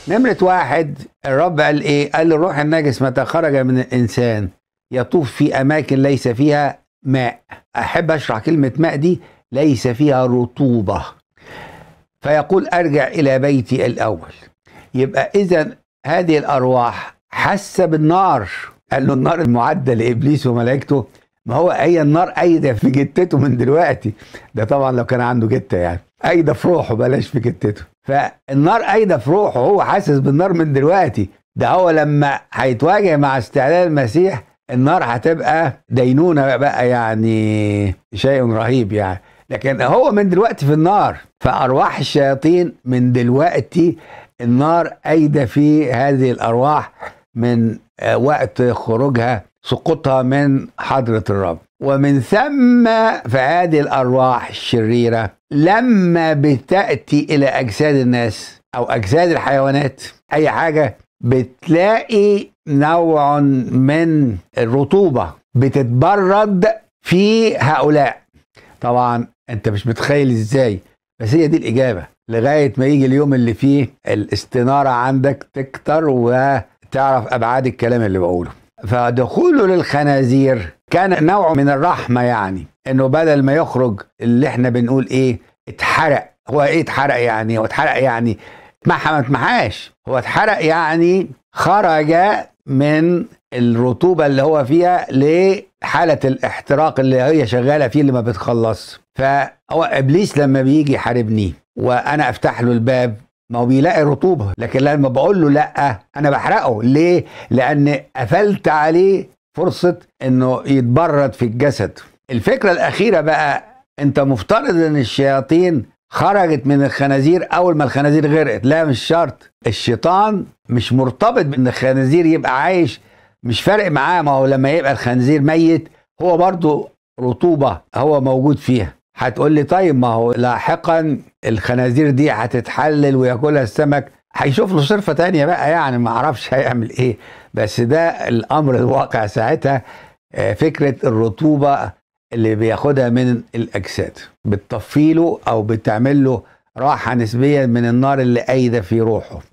نمرة واحد الرب قال ايه قال الروح النجس متى خرج من الانسان يطوف في اماكن ليس فيها ماء احب اشرح كلمة ماء دي ليس فيها رطوبة فيقول ارجع الى بيتي الاول يبقى اذا هذه الارواح حاسه بالنار قال له النار المعده لابليس وملائكته ما هو هي النار قايده في جتته من دلوقتي ده طبعا لو كان عنده جته يعني قايده في روحه بلاش في جتته فالنار قايده في روحه هو حاسس بالنار من دلوقتي ده هو لما هيتواجه مع استعلان المسيح النار هتبقى دينونه بقى يعني شيء رهيب يعني لكن هو من دلوقتي في النار فارواح الشياطين من دلوقتي النار قايده في هذه الارواح من آه، وقت خروجها سقوطها من حضره الرب ومن ثم فهذه الارواح الشريره لما بتاتي الى اجساد الناس او اجساد الحيوانات اي حاجه بتلاقي نوع من الرطوبه بتتبرد في هؤلاء طبعا انت مش متخيل ازاي بس هي دي الاجابه لغايه ما يجي اليوم اللي فيه الاستناره عندك تكتر وتعرف ابعاد الكلام اللي بقوله فدخوله للخنازير كان نوع من الرحمه يعني انه بدل ما يخرج اللي احنا بنقول ايه اتحرق هو ايه اتحرق يعني هو اتحرق يعني اتمحى ما اتمحاش هو اتحرق يعني خرج من الرطوبة اللي هو فيها لحالة الاحتراق اللي هي شغالة فيه اللي ما بتخلص فهو إبليس لما بيجي يحاربني وأنا أفتح له الباب ما هو بيلاقي رطوبة لكن لما بقول له لأ أنا بحرقه ليه؟ لأن قفلت عليه فرصة إنه يتبرد في الجسد الفكرة الأخيرة بقى أنت مفترض إن الشياطين خرجت من الخنازير أول ما الخنازير غرقت لا مش شرط الشيطان مش مرتبط بإن الخنازير يبقى عايش مش فارق معاه ما هو لما يبقى الخنزير ميت هو برضو رطوبة هو موجود فيها هتقول لي طيب ما هو لاحقا الخنازير دي هتتحلل وياكلها السمك هيشوف له صرفة تانية بقى يعني ما اعرفش هيعمل ايه بس ده الامر الواقع ساعتها آه، فكرة الرطوبة اللي بياخدها من الاجساد بتطفيله او بتعمل له راحة نسبيا من النار اللي قايدة في روحه